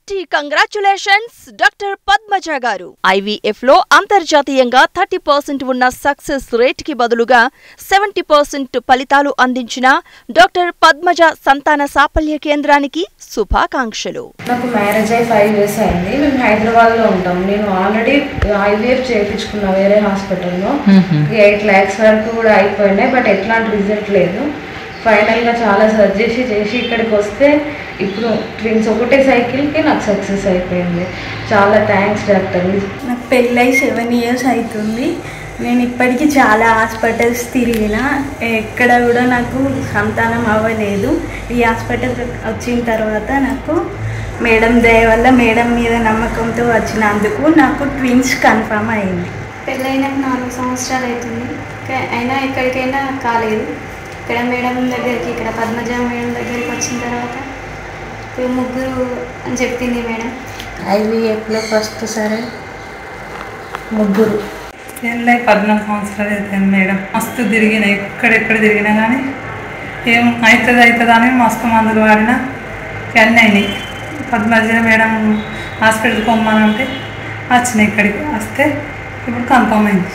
hearty congratulations doctor Padmaja గారు IVF లో అంతర్జాతీయంగా థర్టీ పర్సెంట్ ఉన్న సక్సెస్ రేట్ కి బదులుగా సెవెంటీ పర్సెంట్ ఫలితాలు అందించిన డాక్టర్ పద్మజ సంతాన సాఫల్య కేంద్రానికి శుభాకాంక్షలు నాకు మ్యారేజ్ అయ్యి ఫైవ్ ఇయర్స్ అయింది మేము హైదరాబాద్లో ఉంటాం నేను ఆల్రెడీ ఐవీఎఫ్ చేయించుకున్నా వేరే హాస్పిటల్లో ఎయిట్ ల్యాక్స్ వరకు కూడా అయిపోయినాయి బట్ ఎట్లాంటి రిజల్ట్ లేదు ఫైనల్గా చాలా సర్చ్ చేసి చేసి ఇక్కడికి వస్తే ఇప్పుడు ట్విన్స్ ఒకటే సైకిల్కి నాకు సక్సెస్ అయిపోయింది చాలా థ్యాంక్స్ డాక్టర్ నాకు పెళ్ళై సెవెన్ ఇయర్స్ అవుతుంది నేను ఇప్పటికీ చాలా హాస్పిటల్స్ తిరిగిన ఎక్కడ కూడా నాకు సంతానం అవ్వలేదు ఈ హాస్పిటల్ వచ్చిన తర్వాత నాకు మేడం దయ వల్ల మేడం మీద నమ్మకంతో వచ్చినందుకు నాకు ట్విన్స్ కన్ఫర్మ్ అయింది పెళ్ళైనాక నాలుగు సంవత్సరాలు అవుతుంది కా- అయినా ఎక్కడికైనా కాలేదు ఇక్కడ మేడం దగ్గరికి ఇక్కడ పద్మజ మేడం దగ్గరికి వచ్చిన తర్వాత ఇప్పుడు ముగ్గురు అని చెప్పింది మేడం ఐవీఎఫ్లో ఫస్ట్ సరే ముగ్గురు పెళ్ళై పద్నాలుగు సంవత్సరాలు అవుతుంది మేడం మస్తు తిరిగిన ఎక్కడెక్కడ తిరిగినా కానీ ఏం అవుతుంది అవుతుంది అని మస్తు మందులు వాడినా అన్నీ అయినాయి పద్మజ మేడం హాస్పిటల్కి పొమ్మనంటే వచ్చినాయి ఇక్కడికి వస్తే ఇప్పుడు కన్ఫర్మ్ అయింది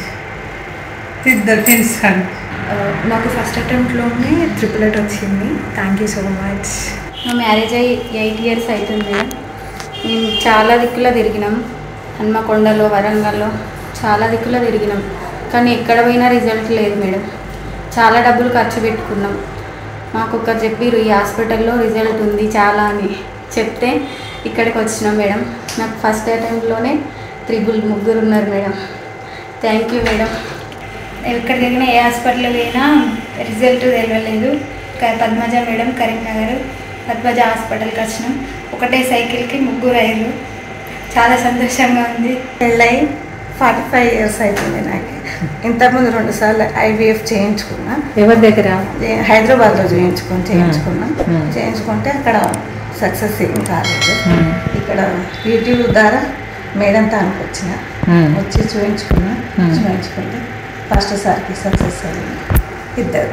ఇద్దరు ట్విన్స్ కానీ ఆ, నాకు ఫస్ట్ అటెంప్ట్లోనే ట్రిపులెట్ వచ్చింది థ్యాంక్ యూ సో మచ్ మా మ్యారేజ్ అయ్యి ఎయిట్ ఇయర్స్ అవుతుంది మేడం మేము చాలా దిక్కులో తిరిగినాం హన్మకొండలో వరంగల్లో చాలా దిక్కులో తిరిగినాం కానీ ఎక్కడ పోయినా రిజల్ట్ లేదు మేడం చాలా డబ్బులు ఖర్చు పెట్టుకున్నాం మాకు ఒకరు చెప్పిర్రు ఈ హాస్పిటల్లో రిజల్ట్ ఉంది చాలా అని చెప్తే ఇక్కడికి వచ్చినాం మేడం నాకు ఫస్ట్ అటెంప్ట్లోనే త్రిబుల్ ముగ్గురు ఉన్నారు మేడం థ్యాంక్ యూ మేడం ఎక్కడికి వెళ్ళినా ఏ హాస్పిటల్ పోయినా రిజల్ట్ తెలియలేదు క- పద్మజ మేడం కరీంనగర్ పద్మజ హాస్పిటల్కి వచ్చినాం ఒకటే సైకిల్కి ముగ్గురు అయ్యారు చాలా సంతోషంగా ఉంది పెళ్ళై ఫార్టీ ఫైవ్ ఇయర్స్ అవుతుంది నాకు ఇంతకుముందు రెండు సార్లు ఐవీఎఫ్ చేయించుకున్నా ఎవరి దగ్గర ఏ- హైదరాబాద్లో చేయించుకొని చేయించుకున్నా చేయించుకుంటే అక్కడ సక్సెస్ ఏం కాలేదు ఇక్కడ యూట్యూబ్ ద్వారా మేడం తానికి వచ్చిన వచ్చి చూపించుకున్నా చూపించుకుంటే ఫస్ట్ సార్కి సక్సెస్ అయింది ఇద్దరు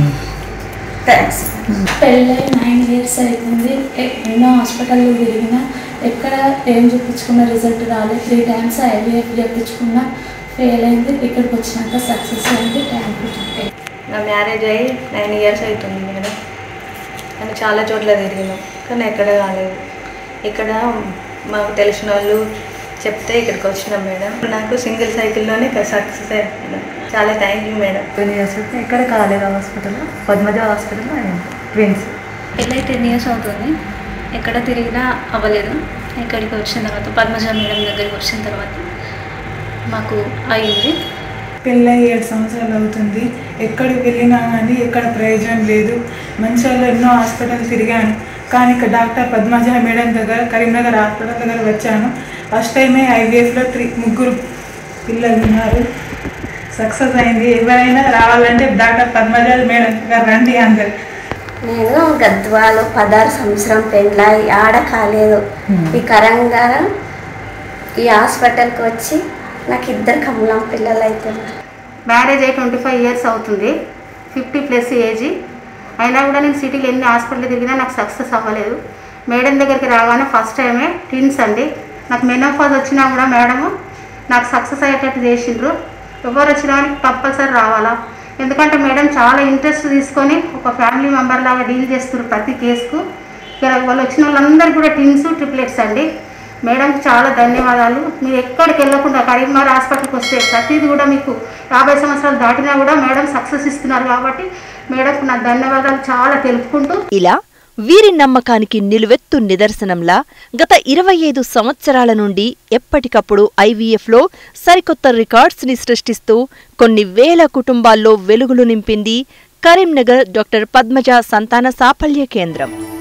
థ్యాంక్స్ పెళ్ళై నైన్ ఇయర్స్ అవుతుంది ఎ- ఎన్నో హాస్పిటల్లో తిరిగిన ఎక్కడ ఏం చూపించుకున్న రిజల్ట్ రాలేదు త్రీ టైమ్స్ ఐవీఎఫ్ చేయించుకున్నా ఫెయిల్ అయింది ఇక్కడికి వచ్చినాక సక్సెస్ అయింది థ్యాంక్ యూ నా మ్యారేజ్ అయ్యి నైన్ ఇయర్స్ అవుతుంది మేడం కానీ చాలా చోట్ల తిరిగినాం కానీ ఎక్కడ కాలేదు ఇక్కడ మాకు తెలిసిన వాళ్ళు చెప్తే ఇక్కడికి వచ్చినాం మేడం నాకు సింగిల్ సైకిల్లోనే సక్సెస్ అయింది చాలా thank you madam ten years అయితే ఎక్కడ కాలేదు హాస్పిటల్ పద్మజ హాస్పిటల్లో అయింది ట్విన్స్ పెళ్ళై టెన్ ఇయర్స్ అవుతుంది ఎక్కడ తిరిగినా అవ్వలేదు ఇక్కడికి వచ్చిన తర్వాత పద్మజ మేడం దగ్గరికి వచ్చిన తర్వాత మాకు అయింది పెళ్ళై ఏడు సంవత్సరాలు అవుతుంది ఎక్కడికి వెళ్ళినా కానీ ఎక్కడ ప్రయోజనం లేదు మంచిర్యాలలో ఎన్నో హాస్పిటల్ తిరిగాను కానీ ఇక్కడ డాక్టర్ పద్మజ మేడం దగ్గర కరీంనగర్ హాస్పిటల్ దగ్గర వచ్చాను ఫస్ట్ టైమే ఐవీఎఫ్లో త్రీ ముగ్గురు పిల్లలు ఉన్నారు సక్సెస్ అయింది ఎవరైనా రావాలంటే డాక్టర్ పద్మజ మేడం దగ్గర రండి అందరు నేను గద్వాలో పదహారు సంవత్సరం పెళ్ళాయి ఆడ కాలేదు ఈ కరంగార ఈ హాస్పిటల్కి వచ్చి నాకు ఇద్దరు కమలం పిల్లలు అవుతున్నారు మ్యారేజ్ అయ్యి ట్వంటీ ఫైవ్ ఇయర్స్ అవుతుంది ఫిఫ్టీ ప్లస్ ఏజ్ అయినా కూడా నేను సిటీలో ఎన్ని హాస్పిటల్ తిరిగినా నాకు సక్సెస్ అవ్వలేదు మేడం దగ్గరికి రాగానే ఫస్ట్ టైమే ట్విన్స్ అండి నాకు మెనోఫాజ్ వచ్చినా కూడా మేడము నాకు సక్సెస్ అయ్యేటట్టు చేసిండ్రు ఎవరు వచ్చినా కానీ కంపల్సరీ రావాలా ఎందుకంటే మేడం చాలా ఇంట్రెస్ట్ తీసుకొని ఒక ఫ్యామిలీ మెంబర్ లాగా డీల్ చేస్తున్నారు ప్రతి కేసుకు ఇక్కడ వాళ్ళు వచ్చిన వాళ్ళందరికీ కూడా ట్విన్స్ ట్రిప్లెట్స్ అండి మేడంకి చాలా ధన్యవాదాలు మీరు ఎక్కడికి వెళ్ళకుండా కరీంనగర్ హాస్పిటల్కి వస్తే ప్రతిదీ కూడా మీకు యాభై సంవత్సరాలు దాటినా కూడా మేడం సక్సెస్ ఇస్తున్నారు కాబట్టి మేడంకు నా ధన్యవాదాలు చాలా తెలుపుకుంటూ ఇలా వీరి నమ్మకానికి నిలువెత్తు నిదర్శనంలా గత ఇరవై ఐదు సంవత్సరాల నుండి ఎప్పటికప్పుడు ఐవీఎఫ్లో సరికొత్త రికార్డ్స్ ని సృష్టిస్తూ కొన్ని వేల కుటుంబాల్లో వెలుగులు నింపింది కరీంనగర్ డాక్టర్ పద్మజ సంతాన సాఫల్య కేంద్రం